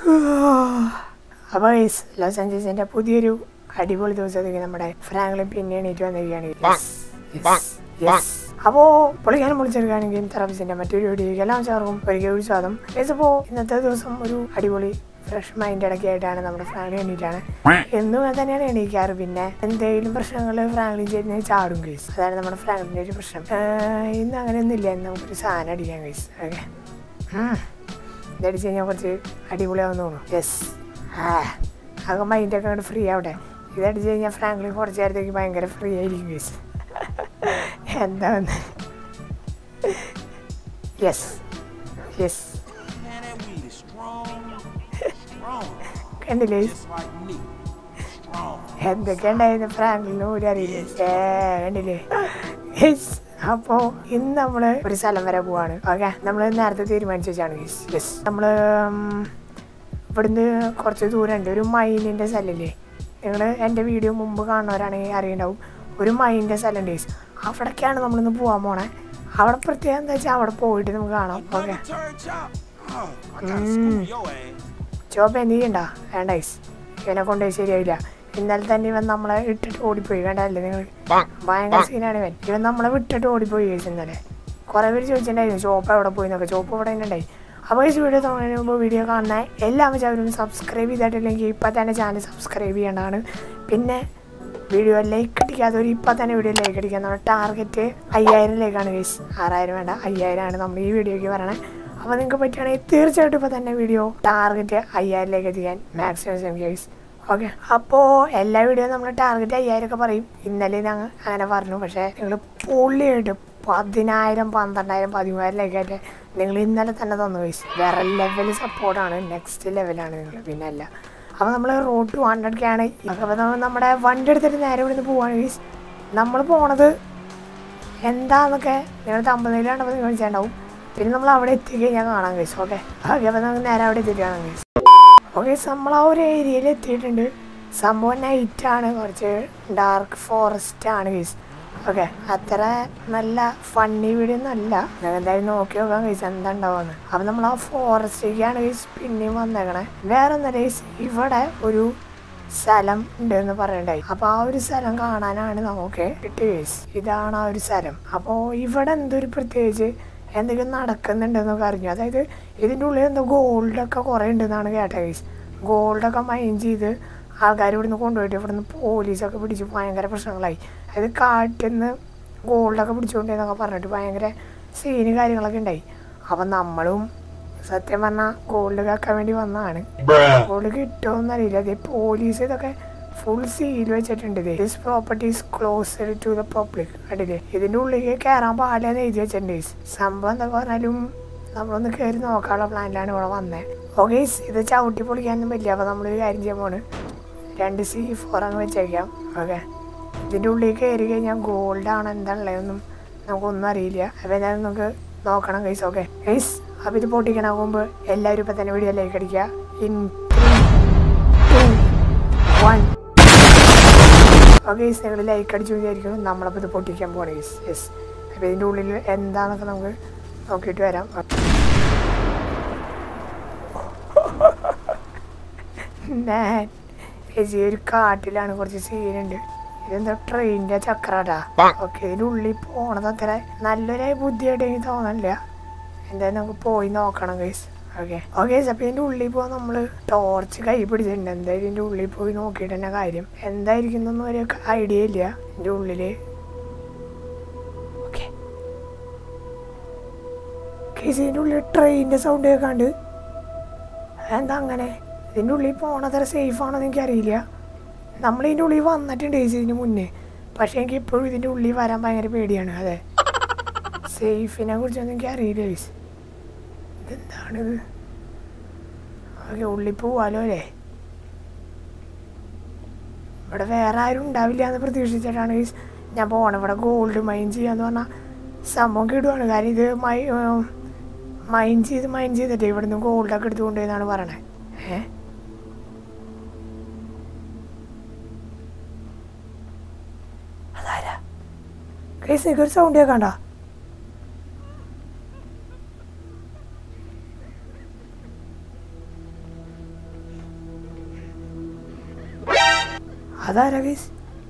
അപ്പോൾ guys loss ആഞ്ചൽസിന്റെ പുതിയൊരു അടിപൊളി ദിവസത്തേക്ക് നമ്മുടെ ഫ്രാങ്ക്ലിൻ പിന്നെ എണീറ്റ് വന്നിരിക്കുകയാണ് Yes, yes, yes. അപ്പോ പൊളിക്കാനും പൊളിച്ചെടുക്കുകയാണെങ്കിൽ തെറാപ്പിസ്റ്റിന്റെ മറ്റൊരു വീഡിയോയ്ക്ക് എല്ലാം ചേർക്കും ഒരിക്കൽ ഒരു സ്വാദം ഇപ്പോൾ ഇന്നത്തെ ദിവസം ഒരു അടിപൊളി ഫ്രഷ് മൈൻഡ് ഇടയ്ക്ക് ആയിട്ടാണ് നമ്മുടെ ഫ്രാങ്ക്ലിൻ എണീറ്റാണ് എന്നും അത് തന്നെയാണ് എണീക്കാറ് പിന്നെ എന്തെങ്കിലും പ്രശ്നങ്ങൾ ഫ്രാങ്ക്ലിൻ ചെയ്യുന്ന ചാടും കേസ് അതാണ് നമ്മുടെ ഫ്രാങ്ക്ലിൻ്റെ ഒരു പ്രശ്നം ഏഹ് ഇന്ന് അങ്ങനെയൊന്നും ഇല്ല ഇന്ന് നമുക്കൊരു സാധനം അടിക്കാം കേസ് ഓക്കെ ഇതടിച്ച് കഴിഞ്ഞാൽ കുറച്ച് അടിപൊളിയാവുന്ന തോന്നുന്നു യെസ് ആ ആകെ മൈൻഡൊക്കെ അങ്ങോട്ട് ഫ്രീ ആവട്ടെ ഇതടിച്ച് കഴിഞ്ഞാൽ ഫ്രാങ്ക്ലിൻ കുറച്ച് നേരത്തേക്ക് ഭയങ്കര ഫ്രീ ആയിരിക്കും കേസ് എന്താന്ന് yes yes Man, that weed is strong, strong, കണ്ടില്ലേ just like me. Strong. എന്തൊക്കെ ഉണ്ടായിരുന്നു ഫ്രാങ്ക്ലിന് ഒരു അറിയില്ല ഏ കണ്ടില്ലേ യെസ് അപ്പോ ഇന്ന് നമ്മള് ഒരു സ്ഥലം വരെ പോവാണ് ഓക്കെ നമ്മള് നേരത്തെ തീരുമാനിച്ചു വെച്ചാണ് യെസ് യെസ് നമ്മള് ഉം, ഇവിടുന്ന് കുറച്ച് ദൂരം ഉണ്ട് ഒരു മൈനിന്റെ സ്ഥലമില്ലേ നിങ്ങൾ എൻ്റെ വീഡിയോ മുമ്പ് കാണുന്നവരാണെങ്കിൽ അറിയണ്ടാവും ഒരു മൈനിന്റെ സ്ഥലമുണ്ട് യെസ് അവിടേക്കാണ് നമ്മളിന്ന് പോകാൻ പോണേ അവിടെ പ്രത്യേകം എന്താ വെച്ചാൽ അവിടെ പോയിട്ട് നമുക്ക് കാണാം okay Another turn chop. Oh, I gotta school your ass. Chop എന്ത് ചെയ്യണ്ട വേണ്ട ഐസ് ഇവനെ കൊണ്ടുപോയി ശരിയായില്ല ഇന്നലെ തന്നെ ഇവൻ നമ്മളെ ഇട്ടിട്ട് ഓടിപ്പോയി വേണ്ടല്ലേ നിങ്ങൾ ഭയങ്കര സീനാണ് ഇവൻ ഇവൻ നമ്മളെ വിട്ടിട്ട് ഓടിപ്പോയി കഴിച്ചു ഇന്നലെ കുറേ പേര് ചോദിച്ചിട്ടുണ്ടായിരുന്നു ചോപ്പ് എവിടെ പോയി എന്നൊക്കെ ചോപ്പ് ഇവിടെ തന്നെ ഉണ്ടായി അപ്പോൾ ഈ വീഡിയോ തുടങ്ങുന്നതിന് മുമ്പ് വീഡിയോ കാണുന്ന എല്ലാ വെച്ചവരും സബ്സ്ക്രൈബ് ചെയ്തിട്ടില്ലെങ്കിൽ ഇപ്പം തന്നെ ചാനൽ സബ്സ്ക്രൈബ് ചെയ്യേണ്ടതാണ് പിന്നെ വീഡിയോ ലൈക്ക് അടിക്കാത്തവർ ഇപ്പം തന്നെ വീഡിയോ ലൈക്ക് അടിക്കുക നമ്മുടെ ടാർഗറ്റ് അയ്യായിരം ലൈക്കാണ് ഗൈസ് ആറായിരം വേണ്ട അയ്യായിരമാണ് നമ്മൾ ഈ വീഡിയോയ്ക്ക് പറയണേ അപ്പോൾ നിങ്ങൾക്ക് പറ്റുകയാണെങ്കിൽ തീർച്ചയായിട്ടും ഇപ്പോൾ തന്നെ വീഡിയോ ടാർഗറ്റ് അയ്യായിരത്തിലേക്ക് എത്തിക്കാൻ മാക്സിമം ശ്രമിക്കുക ഗൈസ് ഓക്കെ അപ്പോൾ എല്ലാ വീഡിയോ നമ്മൾ ടാർഗറ്റ് അയ്യായിരം ഒക്കെ പറയും ഇന്നലെ ഞങ്ങൾ അങ്ങനെ പറഞ്ഞു പക്ഷേ നിങ്ങൾ പൊള്ളിയായിട്ട് പതിനായിരം പന്ത്രണ്ടായിരം പതിമൂവായിരം ലൈക്കായിട്ട് നിങ്ങൾ ഇന്നലെ തന്നെ തന്നു ഗൈസ് വേറെ ലെവൽ സപ്പോർട്ടാണ് നെക്സ്റ്റ് ലെവലാണ് നിങ്ങൾ പിന്നെ അല്ല അപ്പോൾ നമ്മൾ റോഡ് ടു ഹൺഡ്രഡ് ഒക്കെ ആണ് അപ്പോൾ നമ്മൾ നമ്മുടെ വണ്ടി എടുത്തിട്ട് നേരെ ഇവിടുന്ന് പോവാണ് ഗൈസ് നമ്മൾ പോണത് എന്താന്നൊക്കെ നിങ്ങൾ തമ്പനിയിൽ കണ്ടപ്പോൾ നിങ്ങൾ വിളിച്ചിട്ടുണ്ടാവും പിന്നെ നമ്മൾ അവിടെ എത്തിക്കഴിഞ്ഞാൽ കാണാൻ കഴിച്ചു ഓക്കെ ഓക്കെ അപ്പോൾ നമുക്ക് നേരെ അവിടെ എത്തിയിട്ട് കാണാൻ കഴിച്ചു ഓക്കെ നമ്മൾ ആ ഒരു ഏരിയയിൽ എത്തിയിട്ടുണ്ട് സംഭവം നൈറ്റാണ് കുറച്ച് ഡാർക്ക് ഫോറസ്റ്റ് ആണ് കേസ് ഓക്കെ അത്ര നല്ല ഫണ്ണി വീഡിയോ ഒന്നും അല്ല ഞാൻ എന്തായാലും നോക്കി നോക്കാൻ കഴിച്ചു എന്താ ഉണ്ടാവുമെന്ന് അപ്പം നമ്മൾ ആ ഫോറസ്റ്റിലേക്കാണ് കേസ് പിന്നെയും വന്നേക്കണേ വേറെ ഒന്നല്ല കേസ് ഇവിടെ ഒരു സ്ഥലം ഉണ്ടെന്ന് പറയണ്ടായി അപ്പോൾ ആ ഒരു സ്ഥലം കാണാനാണ് നമുക്ക് കിട്ടിയ കേസ് ഇതാണ് ആ ഒരു സ്ഥലം അപ്പോൾ ഇവിടെ എന്തൊരു പ്രത്യേകിച്ച് എന്തെങ്കിലും നടക്കുന്നുണ്ടെന്നൊക്കെ അറിഞ്ഞു അതായത് ഇതിൻ്റെ ഉള്ളിൽ എന്തോ ഗോൾഡൊക്കെ കുറേ ഉണ്ടെന്നാണ് കേട്ട കേസ് ഗോൾഡൊക്കെ മൈൻ ചെയ്ത് ആൾക്കാർ ഇവിടുന്ന് കൊണ്ടുപോയിട്ട് ഇവിടുന്ന് പോലീസൊക്കെ പിടിച്ച് ഭയങ്കര പ്രശ്നങ്ങളായി അതായത് കാട്ടിൽ നിന്ന് ഗോൾഡൊക്കെ പിടിച്ചുകൊണ്ടെന്നൊക്കെ പറഞ്ഞിട്ട് ഭയങ്കര സീന് കാര്യങ്ങളൊക്കെ ഉണ്ടായി അപ്പം നമ്മളും സത്യം പറഞ്ഞാൽ ഗോൾഡ് കാക്കാൻ വേണ്ടി വന്നതാണ് ഗോൾഡ് കിട്ടുമോന്നറിയില്ല അതേ പോലീസ് ഇതൊക്കെ ഫുൾ സീൽ വെച്ചിട്ടുണ്ട് this properties closer to the public കണ്ടില്ലേ ഇതിൻ്റെ ഉള്ളിലേക്ക് കയറാൻ പാടില്ലെന്ന് എഴുതി വെച്ചിട്ടുണ്ട് സംഭവം എന്താ പറഞ്ഞാലും നമ്മളൊന്ന് കയറി നോക്കാനുള്ള പ്ലാനിലാണ് ഇവിടെ വന്നത് ഓക്കെ ഇത് ചവിട്ടി പൊളിക്കാനൊന്നും പറ്റില്ല അപ്പോൾ നമ്മളൊരു കാര്യം ചെയ്യാൻ പോണ് രണ്ട് സി ഫോർ അങ്ങ് വെച്ചേക്കാം ഓക്കെ ഇതിൻ്റെ ഉള്ളിൽ കയറി കഴിഞ്ഞാൽ ഗോൾഡ് ആണ് എന്താണുള്ളതെന്നും നമുക്കൊന്നും അറിയില്ല അപ്പോൾ എന്തായാലും നമുക്ക് നോക്കണം ഗൈസ് ഓക്കെ ഗൈസ് അപ്പോൾ ഇത് പൊട്ടിക്കണ മുമ്പ് എല്ലാവരും ഇപ്പം തന്നെ വീഡിയോ ലൈക്ക് അടിക്കുക in three two one okay guys നിങ്ങൾ ലൈക്ക് അടിച്ചു വിചാരിക്കണം നമ്മളപ്പോൾ ഇത് പൊട്ടിക്കാൻ പോകണം ഗൈസ് യെസ് അപ്പോൾ ഇതിൻ്റെ ഉള്ളിൽ എന്താണെന്നൊക്കെ നമുക്ക് നോക്കിയിട്ട് വരാം ഞാൻ ചേച്ചി ഒരു കാട്ടിലാണ് കുറച്ച് സീനുണ്ട് ഇതെന്താ ട്രെയിനിന്റെ ചക്രാടാ ഓക്കെ ഇതിന്റെ ഉള്ളിൽ പോണത് അത്ര നല്ലൊരു ബുദ്ധിയായിട്ട് എനിക്ക് തോന്നണില്ല എന്തായാലും നമുക്ക് പോയി നോക്കണം ഗൈസ് ഓക്കെ ഓക്കെ അപ്പൊ ഇതിന്റെ ഉള്ളിൽ പോകാൻ നമ്മള് ടോർച്ച് കൈ പിടിച്ചിട്ടുണ്ട് എന്തായാലും ഇതിന്റെ ഉള്ളിൽ പോയി നോക്കിയിട്ട് തന്നെ കാര്യം എന്തായിരിക്കും എന്നൊന്നും ഒരു ഐഡിയ ഇല്ല ഇതിന്റെ ഉള്ളില് ഓക്കെ ഇതിന്റെ ഉള്ളിൽ ട്രെയിനിന്റെ സൗണ്ട് കേൾക്കാണ്ട് എന്താ അങ്ങനെ ഇതിൻ്റെ ഉള്ളിൽ പോണത്ര സേഫ് ആണെന്ന് എനിക്കറിയില്ല നമ്മൾ ഇതിൻ്റെ ഉള്ളിൽ വന്നിട്ടുണ്ട് ചേച്ചി ഇതിന് മുന്നേ പക്ഷേ എനിക്ക് ഇപ്പോഴും ഇതിൻ്റെ ഉള്ളിൽ വരാൻ ഭയങ്കര പേടിയാണ് അതെ സേഫിനെ കുറിച്ചൊന്നും എനിക്ക് അറിയില്ല ചേച്ചി ഇതെന്താണിത് ഓക്കെ ഉള്ളിൽ പോവാലോ അല്ലേ ഇവിടെ വേറെ ആരും ഉണ്ടാവില്ല എന്ന് പ്രതീക്ഷിച്ചിട്ടാണ് ഗൈസ് ഞാൻ പോകണം ഇവിടെ ഗോൾഡ് മൈൻ ചെയ്യാന്ന് പറഞ്ഞാൽ സംഭവം കിടുവാണ് കാര്യം ഇത് മൈ മൈൻ ചെയ്ത് മൈൻ ചെയ്തിട്ട് ഇവിടുന്ന് ഗോൾഡൊക്കെ എടുത്തുകൊണ്ട് എന്നാണ് പറയണേ ഏ അതാരാ ഗൈസ് ഒരു സൗണ്ട് കേൾക്കണ്ട അതാരാ ഗൈസ്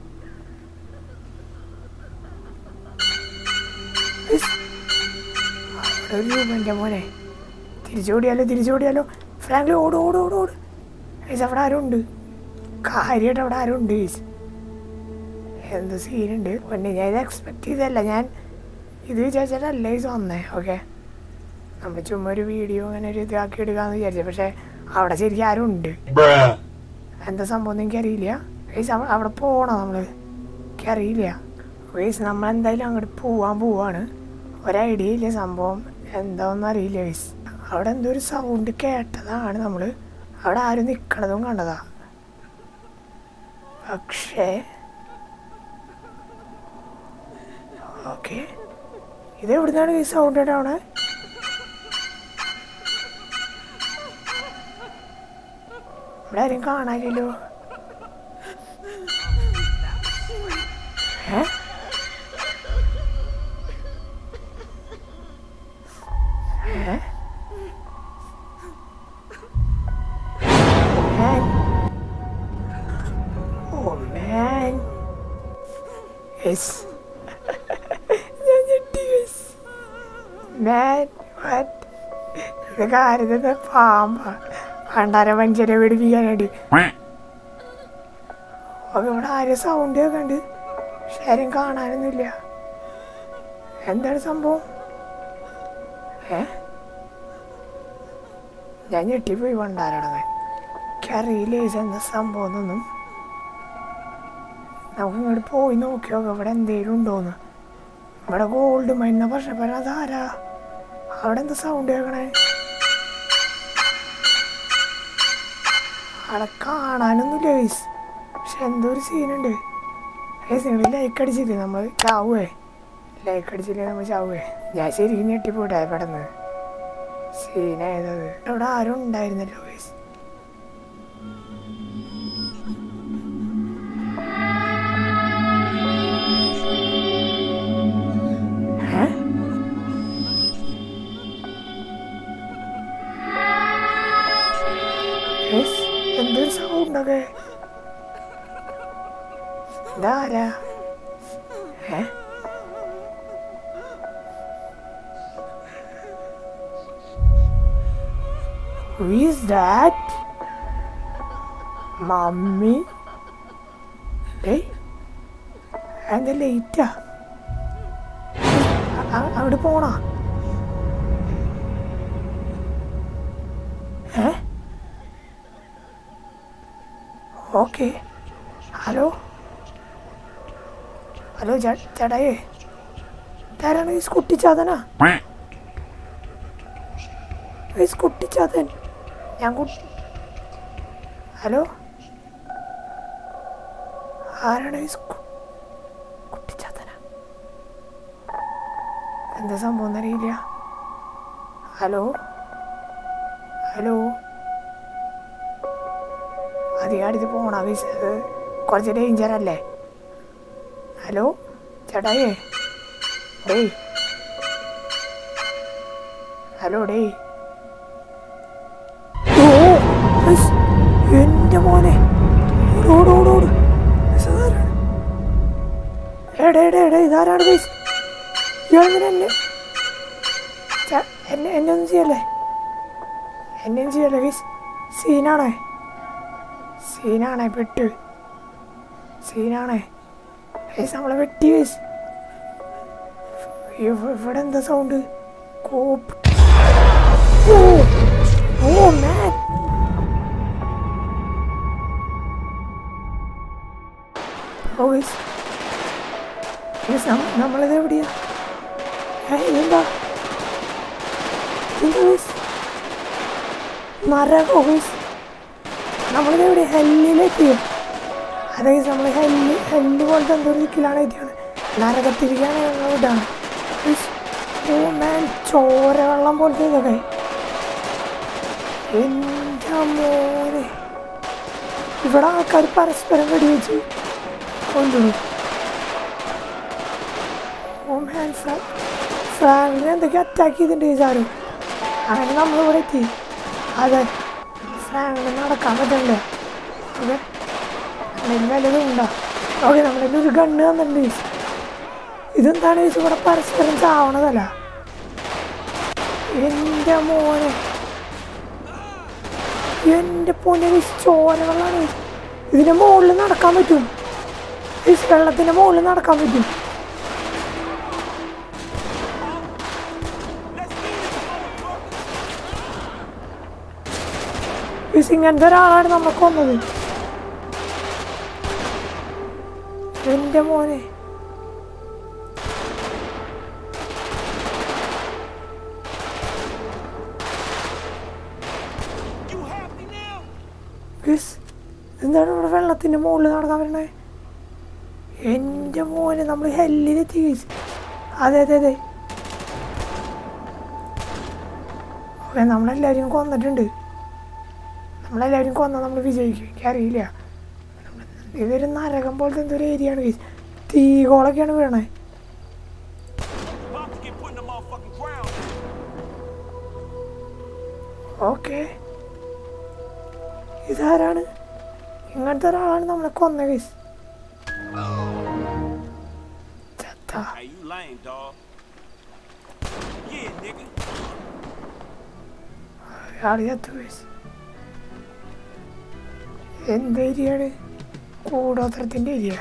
അവിടെ ഒരു രൂപൻ്റെ മോനെ തിരിച്ചോടിയാലോ തിരിച്ചോടിയാലോ ഫ്രാങ്ക്ലി ഓട് ഓട് ഓട് ഓട് ഗൈസ് അവിടെ ആരും ഉണ്ട് കാര്യമായിട്ട് അവിടെ ആരും ഉണ്ട് ഗൈസ് എന്ത് സീനുണ്ട് പൊന്നെ ഞാൻ ഇത് എക്സ്പെക്ട് ചെയ്തല്ല ഞാൻ ഇത് വിചാരിച്ചിട്ടല്ല ഗൈസ് വന്നേ ഓക്കെ നമ്മൾ ചുമ്മാ ഒരു വീഡിയോ അങ്ങനെ ഒരു ഇതാക്കി എടുക്കാമെന്ന് വിചാരിച്ചു പക്ഷേ അവിടെ ശരിക്കും ആരും ഉണ്ട് എന്താ സംഭവം എന്ന് എനിക്കറിയില്ല ഗൈസ് അവ- അവിടെ പോകണോ നമ്മൾ എനിക്കറിയില്ല ഗൈസ് നമ്മൾ എന്തായാലും അങ്ങോട്ട് പോവാൻ പോവാണ് ഒരൈഡിയ ഇല്ല സംഭവം എന്താണെന്ന് അറിയില്ല ഗൈസ് അവിടെ എന്തോ ഒരു സൗണ്ട് കേട്ടതാണ് നമ്മൾ അവിടെ ആരും നിൽക്കണതും കണ്ടതാ പക്ഷേ ഓക്കെ ഇത് എവിടുന്നാണ് ഈ സൗണ്ട് ഉണ്ടാവണേ ഇവിടെ ആരും കാണാനില്ലല്ലോ ഏ ഏ Man. Oh man. Yes. ഞാൻ ഞെട്ടി guys. Man, what? ഇത് കാര്യത്തെ പാമ്പ പണ്ടാര മനുഷ്യരെ പിടിപ്പിക്കാനായിട്ട് അപ്പൊ ഇവിടെ ആരും സൗണ്ട് കേൾക്കണ്ട് പക്ഷെ ആരും കാണാനൊന്നുമില്ല എന്താണ് സംഭവം ഏ ഞാൻ ഞെട്ടിപ്പോയി പണ്ടാരടങ്ങാൻ എനിക്കറിയില്ല ഇത് എന്താ സംഭവം എന്നൊന്നും നമുക്ക് ഇങ്ങോട്ട് പോയി നോക്കി നോക്കാം ഇവിടെ എന്തേലും ഉണ്ടോന്ന് ഇവിടെ ഗോൾഡ് മൈന്ന പക്ഷെ അതാരാ അവിടെ എന്താ സൗണ്ട് കേൾക്കണേ അവിടെ കാണാനൊന്നുമില്ല ഗൈസ് പക്ഷെ എന്തോ ഒരു സീനുണ്ട് ഗൈസ് നിങ്ങൾ ലൈക്ക് അടിച്ചില്ലേ നമ്മൾ ചാവുവേ ലൈക്ക് അടിച്ചില്ലേ നമ്മൾ ചാവുവേ ഞാൻ ശരിക്കും ഞെട്ടിപ്പോട്ടെ പെട്ടെന്ന് സീനായതത് അവിടെ ആരും ഉണ്ടായിരുന്നല്ലോ ഗൈസ് ഏ? ഗൈസ്, എന്തൊരു സൗണ്ടൊക്കെ ഇതാരാ ഏ Who is that? മമ്മി ഏയ് എന്താ ലേറ്റാ അവിടെ പോണോ ഏ ഓക്കെ ഹലോ ഹലോ ചേ- ചേട്ടായേ ഇതാരാണ് ഈ കുട്ടിച്ചാതനാ ഈ കുട്ടിച്ചാതൻ ഞാൻ കുട്ടി ഹലോ ആരാണ് ഈ കു- കുട്ടിച്ചാത്തന എന്താ സംഭവം എന്നറിയില്ല ഹലോ ഹലോ അധികം അടുത്ത് പോണ വിസ് കുറച്ച് ഡേഞ്ചർ അല്ലേ ഹലോ ചേട്ടായേ ഡേയ് ഹലോ ഡേയ് ഓ ഐസ്, എന്റെ മോനെ ഓട് ഓട് ഓട് ഐസ്, അതാരാണ്? എടേ എടേ എടേ ഇതാരാണ് ഗൈസ് ഇയാളെങ്ങനെ എന്നെ ച- എന്നെ എന്നെ ഒന്നും ചെയ്യല്ലേ എന്നെ ഒന്നും ചെയ്യല്ലേ ഗൈസ് സീനാണേ സീനാണേ പെട്ട് സീനാണേ ഗൈസ് നമ്മളെ വെട്ടി ഗൈസ് ഇവ- ഇവിടെ എന്താ സൗണ്ട് കോപ്പ് ഓ ഓ മാൻ ഓ ഗൈസ് ഗൈസ് നമ്മളിത് എവിടെയാ ഏ ഇതെന്താ ഇതെന്താ ഗൈസ് നരകോ ഗൈസ് നമ്മളിത് എവിടെ ഹെല്ലിലെത്തിയോ അതെ ഗൈസ് നമ്മൾ ഹെല്ല് ഹെല്ല് പോലത്തെ എന്തോ ഒരു ദിക്കിലാണ് എത്തിയാണ് നരകത്തിരിക്കാണ് ഞങ്ങൾ ഇതാണ് ഗൈസ് ഓ മാൻ ചോര വെള്ളം പോലത്തെ ഇതൊക്കെ എൻ്റെ മോനെ ഇവിടെ ആൾക്കാർ പരസ്പരം വെടിവെച്ച് കൊണ്ടുപോയി ഓ മാൻ ഫ്രാങ്കിനെ എന്തൊക്കെ അറ്റാക്ക് ചെയ്തിട്ടുണ്ട് ഈ സാറ് അങ്ങനെ നമ്മളിവിടെ എത്തി അതെ ഫ്രാങ്കിന് നടക്കാൻ പറ്റണ്ടേ ഓക്കെ എന്തെങ്കിലും വല്ലതും ഉണ്ടോ ഓക്കെ നമ്മളതിൽ ഒരു ഗണ്ണ് തന്നിട്ടുണ്ട് guys. ഇതെന്താണ് ചോദിച്ചാൽ ഇവിടെ പരസ്പരം ചാവണതല്ല എൻ്റെ മോനെ എൻ്റെ പൊന്നെ guys, ചോരകളാണ് guys. ഇതിന്റെ മുകളിൽ നടക്കാൻ പറ്റും ഈ വെള്ളത്തിന്റെ മുകളിൽ നടക്കാൻ പറ്റും Guys, ഇങ്ങനത്തെ ഒരാളാണ് നമ്മളെ കൊന്നത് എന്റെ മോനെ You happy now? ഗസ് എന്താണ് ഇവിടെ വെള്ളത്തിന്റെ മുകളിൽ നടക്കാൻ വരണേ എന്റെ മോനെ നമ്മൾ ഹെല്ലിലെത്തി ഗസ് അതെ അതെ അതെ ഓക്കെ നമ്മളെല്ലാവരും കൊന്നിട്ടുണ്ട് നമ്മളെല്ലാവരും കൊന്നാൽ നമ്മൾ വിജയിക്കും എനിക്കറിയില്ല നമ്മള് ഇതൊരു നരകം പോലത്തെ എന്തൊരു ഏരിയ ആണ് ഗസ് തീകോളൊക്കെയാണ് വീണേ About to get put in the motherfucking ground. Okay ഇതാരാണ് ഇങ്ങനത്തെ ഒരാളാണ് നമ്മളെ കൊന്ന ഗസ് ചത്ത Hey, you lame, dog. Yeah, nigga. അയാൾ ചത്തു ഗസ് എന്ത് ഏരിയയാണ് കൂടോത്രത്തിൻ്റെ ഏരിയ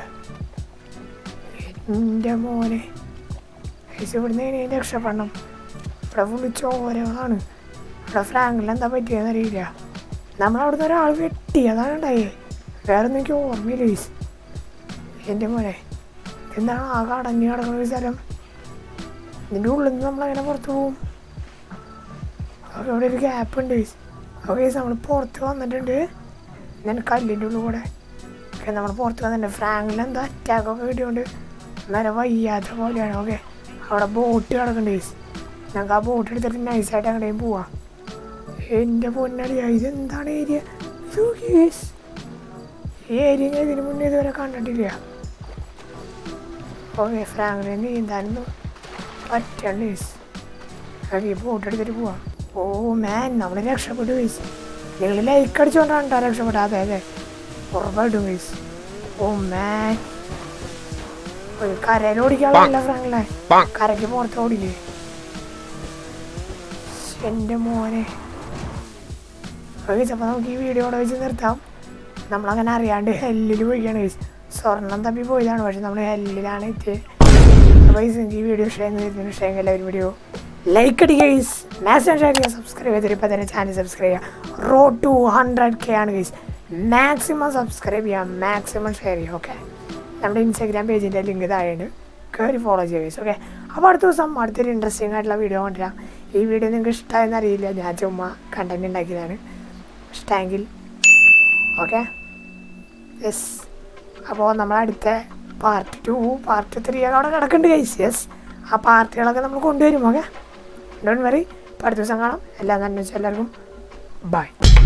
എൻ്റെ മോനെ ഗൈസ് ഇവിടുന്ന് എങ്ങനെ രക്ഷപ്പെടണം ഇവിടെ ഫുള്ള് ചോരകളാണ് ഇവിടെ ഫ്രാങ്കിൽ എന്താ പറ്റിയെന്ന് അറിയില്ല നമ്മളവിടുന്ന് ഒരാൾ വെട്ടി അതാണ് ഉണ്ടായേ വേറെ ഒന്നും എനിക്ക് ഓർമ്മയില്ല ഗൈസ് എൻ്റെ മോനെ എന്താണ് ആകെ അടഞ്ഞു കിടക്കുന്ന ഒരു സ്ഥലം ഇതിൻ്റെ ഉള്ളിൽ നിന്ന് നമ്മളങ്ങനെ പുറത്ത് പോകും അപ്പോൾ ഇവിടെ ഒരു ഗ്യാപ്പ് ഉണ്ട് ഗൈസ് അപ്പോൾ ഗൈസ് നമ്മൾ പുറത്ത് വന്നിട്ടുണ്ട് ഞാൻ കല്ലിൻ്റെ ഉള്ളിൽ കൂടെ ഓക്കെ നമ്മൾ പുറത്ത് വന്നിട്ടുണ്ട് ഫ്രാങ്കിൽ എന്താ അറ്റാക്കൊക്കെ കിട്ടിയോണ്ട് നേരെ വയ്യാത്ത പോലെയാണ് ഓക്കെ അവിടെ ബോട്ട് കിടക്കുന്നുണ്ട് ഗൈസ് ഞങ്ങൾക്ക് ആ ബോട്ട് എടുത്തിട്ട് നൈസായിട്ട് അങ്ങോട്ടേയും പോവാം എൻ്റെ പൊന്നടി ഇതെന്താണ് ഏരിയ ഗൈസ് ഈ ഏരിയ ഞാൻ ഇതിന് മുന്നേ ഇതുവരെ കണ്ടിട്ടില്ല ഓക്കെ ഫ്രാങ്കിനെ നീന്താനൊന്നും പറ്റണ്ട ഗൈസ് ഓക്കെ ഈ ബോട്ട് എടുത്തിട്ട് പോവാം ഓ മാൻ നമ്മൾ രക്ഷപ്പെട്ടു ഗൈസ് നിങ്ങൾ ലൈക്ക് അടിച്ചുകൊണ്ടാണ് കേട്ടോ രക്ഷപ്പെട്ടത് അതെ അതെ ഉറപ്പായിട്ടും ഗൈസ് ഓ മാൻ ഒരു കരയിൽ ഓടിക്കാനുള്ള ഫ്രാങ്കിലെ കരയ്ക്ക് പുറത്ത് ഓടിക്കേ എൻ്റെ മോനെ ഗൈസ് അപ്പോൾ നമുക്ക് ഈ വീഡിയോ ഇവിടെ വെച്ച് നിർത്താം നമ്മളങ്ങനെ അറിയാണ്ട് ഹെല്ലിൽ പോയിക്കാണ് ഗൈസ് സ്വർണം തപ്പി പോയതാണ് പക്ഷെ നമ്മൾ ഹെല്ലിലാണ് എത്തിയത് അപ്പോൾ ഗൈസ് എനിക്ക് ഈ വീഡിയോ ഇഷ്ടമായി വരുന്ന ഇഷ്ടമെങ്കിൽ എല്ലാവരും വീഡിയോ ലൈക്ക് അടിക്കുക ഗൈസ് മാക്സിമം ഷെയർ ചെയ്യുക സബ്സ്ക്രൈബ് ചെയ്തിട്ട് ഇപ്പോൾ തന്നെ ചാനൽ സബ്സ്ക്രൈബ് ചെയ്യുക റോ ടു ഹൺഡ്രഡ് കെ ആണ് ഗൈസ് മാക്സിമം സബ്സ്ക്രൈബ് ചെയ്യുക മാക്സിമം ഷെയർ ചെയ്യുക ഓക്കെ നമ്മുടെ ഇൻസ്റ്റാഗ്രാം പേജിൻ്റെ ലിങ്ക് താഴെയുണ്ട് കയറി ഫോളോ ചെയ്യുക ഗൈസ് ഓക്കെ അപ്പോൾ അടുത്ത ദിവസം അടുത്തൊരു ഇൻട്രസ്റ്റിംഗ് ആയിട്ടുള്ള വീഡിയോ കൊണ്ടുവരാം ഈ വീഡിയോ നിങ്ങൾക്ക് ഇഷ്ടമായെന്ന് അറിയില്ല ഞാൻ ചുമ്മാ കണ്ടന്റ് ഉണ്ടാക്കിയതാണ് ഇഷ്ടമെങ്കിൽ ഓക്കെ യെസ് അപ്പോൾ നമ്മൾ അടുത്ത പാർട്ട് ടു പാർട്ട് ത്രീ ഒക്കെ അവിടെ കിടക്കുന്നുണ്ട് ഗൈസ് യെസ് ആ പാർട്ടികളൊക്കെ നമ്മൾ കൊണ്ടുവരും ഓക്കെ ഡോണ്ട് വറി അപ്പോൾ അടുത്ത ദിവസം കാണാം എല്ലാം തന്നെ വെച്ചാൽ എല്ലാവർക്കും ബൈ